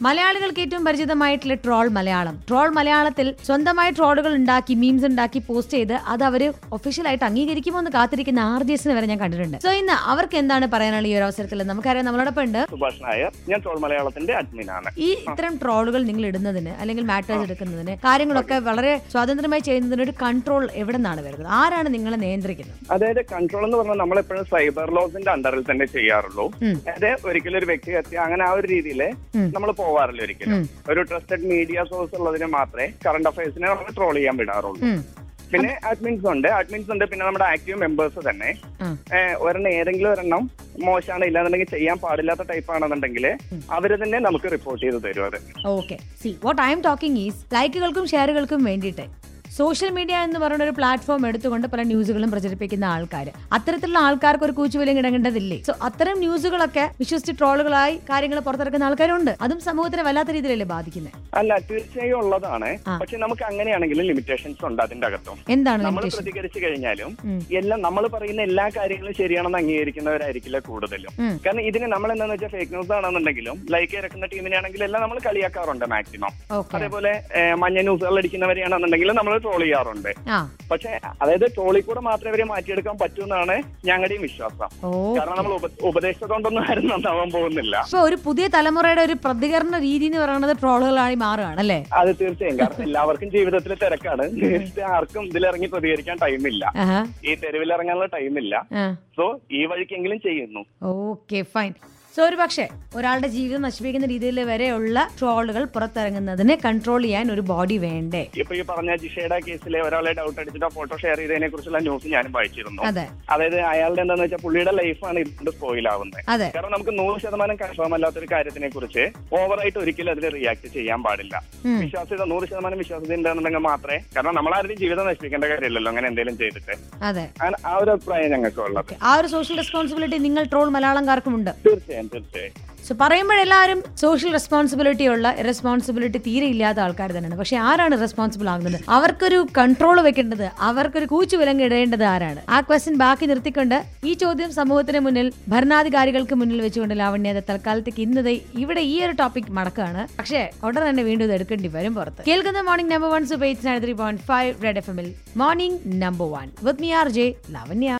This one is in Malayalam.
മലയാളികൾക്ക് ഏറ്റവും പരിചിതമായിട്ടുള്ള ട്രോൾ മലയാളം ട്രോൾ മലയാളത്തിൽ സ്വന്തമായി ട്രോളുകൾ ഉണ്ടാക്കി മീംസ് ഉണ്ടാക്കി പോസ്റ്റ് ചെയ്ത് അത് അവര് ഒഫീഷ്യലായിട്ട് അംഗീകരിക്കുമോ എന്ന് കാത്തിരിക്കുന്ന ആർ ജി എസിന് വരെ ഞാൻ കണ്ടിട്ടുണ്ട് സോ ഇന്ന് അവർക്ക് എന്താണ് പറയാനുള്ള ഈ ഒരു അവസരത്തിൽ നമുക്കറിയാം നമ്മളോടൊപ്പം ഉണ്ട് സുഭാഷ് നായർ ഞാൻ ട്രോൾ മലയാളത്തിന്റെ അഡ്മിനാണ് ഈ ഇത്തരം ട്രോളുകൾ നിങ്ങൾ ഇടുന്നതിന് അല്ലെങ്കിൽ മാറ്റേഴ്സ് എടുക്കുന്നതിന് കാര്യങ്ങളൊക്കെ വളരെ സ്വാതന്ത്ര്യമായി ചെയ്യുന്നതിന് ഒരു കൺട്രോൾ എവിടെ നിന്നാണ് വരുന്നത് ആരാണ് നിങ്ങളെ നിയന്ത്രിക്കുന്നത് അതായത് കൺട്രോൾ എന്ന് പറഞ്ഞാൽ നമ്മൾ എപ്പോഴും സൈബർ ലോസിന്റെ അണ്ടറിൽ തന്നെ ചെയ്യാറുള്ളൂ ഉം. അതായത് ഒരിക്കലും ഒരു വ്യക്തിഹത്യ അങ്ങനെ ആ ഒരു രീതിയിൽ ഉം. നമ്മൾ പോവാറില്ല ഒരിക്കലും ഉം. ഒരു ട്രസ്റ്റഡ് മീഡിയ സോഴ്സ് ഉള്ളതിന് മാത്രമേ കറണ്ട് അഫയേഴ്സിനെ നമ്മൾ ട്രോൾ ചെയ്യാൻ വിടാറുള്ളൂ ഉം. പിന്നെ അഡ്മിൻസ് ഉണ്ട് അഡ്മിൻസ് ഉണ്ട് പിന്നെ നമ്മുടെ ആക്റ്റീവ് മെമ്പേഴ്സ് തന്നെ ആ. ഏഹ് ഒരെണ്ണം ഏതെങ്കിലും ഒരെണ്ണം മോശമാണ് ഇല്ലാന്നുണ്ടെങ്കിൽ ചെയ്യാൻ പാടില്ലാത്ത ടൈപ്പ് ആണെന്നുണ്ടെങ്കിൽ അവര് തന്നെ നമുക്ക് റിപ്പോർട്ട് ചെയ്ത് തരും അത് okay see what I am talking is ലൈക്കുകൾക്കും ഷെയറുകൾക്കും വേണ്ടിയിട്ട് സോഷ്യൽ മീഡിയ എന്ന് പറയുന്ന ഒരു പ്ലാറ്റ്ഫോം എടുത്തുകൊണ്ട് പല ന്യൂസുകളും പ്രചരിപ്പിക്കുന്ന ആൾക്കാർ അത്തരത്തിലുള്ള ആൾക്കാർക്ക് ഒരു കൂച്ചുവിലം ഇടങ്ങേണ്ടതില്ലേ സോ അത്തരം ന്യൂസുകളൊക്കെ വിശ്വസിച്ച് ട്രോളുകളായി കാര്യങ്ങൾ പുറത്തിറക്കുന്ന ആൾക്കാരുണ്ട് അതും സമൂഹത്തിനെ വല്ലാത്ത രീതിയിലല്ലേ ബാധിക്കുന്നത് അല്ല തീർച്ചയായും ഉള്ളതാണ് ആ. പക്ഷെ നമുക്ക് അങ്ങനെയാണെങ്കിലും ലിമിറ്റേഷൻസ് ഉണ്ട് അതിന്റെ അകത്തും എന്താണ് നമ്മൾ limitation? പ്രതികരിച്ചു കഴിഞ്ഞാലും ഉം. എല്ലാം നമ്മൾ പറയുന്ന എല്ലാ കാര്യങ്ങളും ശരിയാണെന്ന് അംഗീകരിക്കുന്നവരായിരിക്കില്ല കൂടുതലും ഉം. കാരണം ഇതിന് നമ്മൾ എന്താണെന്ന് വെച്ചാൽ ഫേക്ക് ന്യൂസ് ആണെന്നുണ്ടെങ്കിലും ലൈക്ക് ഇറക്കുന്ന ടീമിനാണെങ്കിലും എല്ലാം നമ്മൾ കളിയാക്കാറുണ്ട് മാക്സിമം ഓക്കെ അതേപോലെ ഏഹ്, മഞ്ഞ ന്യൂസുകൾ അടിക്കുന്നവരെയാണെന്നുണ്ടെങ്കിലും നമ്മൾ ട്രോൾ ചെയ്യാറുണ്ട് ആ പക്ഷെ അതായത് ട്രോളിൽ കൂടെ മാത്രമേ ഇവരെ മാറ്റിയെടുക്കാൻ പറ്റൂ എന്നാണ് ഞങ്ങളുടെയും വിശ്വാസം ഓ കാരണം നമ്മൾ ഉപ- ഉപദേശിച്ചതുകൊണ്ടൊന്നും ആരും നന്നാവാൻ പോകുന്നില്ല ഇപ്പൊ ഒരു പുതിയ തലമുറയുടെ ഒരു പ്രതികരണ രീതി എന്ന് പറയുന്നത് ട്രോളുകളായി മാറുകയാണ് അല്ലേ അത് തീർച്ചയായും കാരണം എല്ലാവർക്കും ജീവിതത്തിൽ തിരക്കാണ് നേരിട്ട് ആർക്കും ഇതിലിറങ്ങി പ്രതികരിക്കാൻ ടൈമില്ല ആഹാ. ഈ തെരുവിൽ ഇറങ്ങാനുള്ള ടൈമില്ല ആ സോ ഈ വഴിക്കെങ്കിലും ചെയ്യുന്നു ഓക്കെ ഫൈൻ സോ ഒരു പക്ഷേ ഒരാളുടെ ജീവിതം നശിപ്പിക്കുന്ന രീതിയിൽ വരെയുള്ള ട്രോളുകൾ പുറത്തിറങ്ങുന്നതിനെ കൺട്രോൾ ചെയ്യാൻ ഒരു ബോഡി വേണ്ടേ ഇപ്പൊ ഈ പറഞ്ഞ ജിഷയുടെ കേസിലെ ഒരാളെ ഡൗട്ട് അടിച്ചിട്ട് ഫോട്ടോ ഷെയർ ചെയ്തതിനെ കുറിച്ചുള്ള ന്യൂസ് ഞാനും വായിച്ചിരുന്നു അതെ അതായത് അയാളുടെ എന്താന്ന് വെച്ചാൽ പുള്ളിയുടെ ലൈഫാണ് ഇതുകൊണ്ട് സ്പോയിൽ ആവുന്നത് അതെ കാരണം നമുക്ക് നൂറ് ശതമാനം കൺഫേം അല്ലാത്ത ഒരു കാര്യത്തിനെ കുറിച്ച് ഓവറായിട്ട് ഒരിക്കലും അതിൽ റിയാക്ട് ചെയ്യാൻ പാടില്ല ഉം. വിശ്വാസ്യത നൂറ് ശതമാനം വിശ്വാസ്യത ഉണ്ടെന്നുണ്ടെങ്കിൽ മാത്രമേ കാരണം നമ്മളാരുടെയും ജീവിതം നശിപ്പിക്കേണ്ട കാര്യമില്ലല്ലോ അങ്ങനെ എന്തെങ്കിലും ചെയ്തിട്ട് അതെ അങ്ങനെ ആ ഒരു അഭിപ്രായം ഞങ്ങൾക്ക് ഉള്ളത് Okay. ആ ഒരു സോഷ്യൽ റെസ്പോൺസിബിലിറ്റി നിങ്ങൾ ട്രോൾ മലയാളംകാർക്കുമുണ്ട് തീർച്ചയായും തീർച്ചയായും സോ പറയുമ്പോഴെല്ലാവരും സോഷ്യൽ റെസ്പോൺസിബിലിറ്റി ഉള്ള റെസ്പോൺസിബിലിറ്റി തീരെ ഇല്ലാത്ത ആൾക്കാർ തന്നെയാണ് പക്ഷെ ആരാണ് റെസ്പോൺസിബിൾ ആകുന്നത് അവർക്കൊരു കൺട്രോൾ വെക്കേണ്ടത് അവർക്കൊരു കൂച്ചു വിലങ്ങ് ഇടേണ്ടത് ആരാണ് ആ ക്വസ്റ്റ്യൻ ബാക്കി നിർത്തിക്കൊണ്ട് ഈ ചോദ്യം സമൂഹത്തിന് മുന്നിൽ ഭരണാധികാരികൾക്ക് മുന്നിൽ വെച്ചുകൊണ്ട് ലാവണ്യത തൽക്കാലത്തേക്ക് ഇന്നത് ഇവിടെ ഈ ഒരു ടോപ്പിക് മടക്കാണ് പക്ഷേ ഉടനെ തന്നെ വീണ്ടും ഇത് എടുക്കേണ്ടി വരും പുറത്ത് കേൾക്കുന്ന മോർണിംഗ് നമ്പർ വൺ സു page three point five red F എമ്മിൽ morning number one with me R J Lavanya